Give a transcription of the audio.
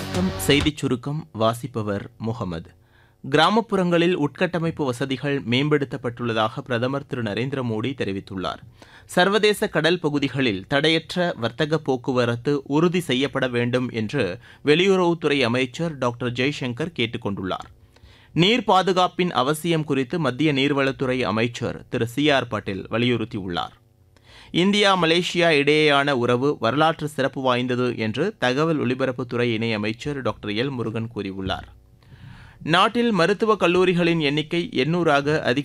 வணக்கம் செய்திச் சுருக்கம் வாசிப்பவர் முகமது கிராமப்புறங்களில் உட்கட்டமைப்பு வசதிகள் மேம்படுத்தப்பட்டுள்ளதாக பிரதமர் திரு நரேந்திர மோடி தெரிவித்துள்ளார் சர்வதேச கடல் பகுதிகளில் தடையற்ற வர்த்தக போக்குவரத்து உறுதி செய்யப்பட வேண்டும் என்று வெளியுறவுத்துறை அமைச்சர் டாக்டர் ஜெய்சங்கர் கேட்டுக் கொண்டுள்ளார் நீர் பாதுகாப்பின் அவசியம் குறித்து மத்திய நீர்வளத்துறை அமைச்சர் திரு சி ஆர் பாட்டீல் வலியுறுத்தியுள்ளார் இந்தியா மலேசியா இடையேயான உறவு வரலாற்று சிறப்பு வாய்ந்தது என்று தகவல் ஒலிபரப்புத்துறை இணையமைச்சர் டாக்டர் எல் முருகன் கூறியுள்ளார் நாட்டில் மருத்துவக் கல்லூரிகளின் எண்ணிக்கை எண்ணூறாக அதிக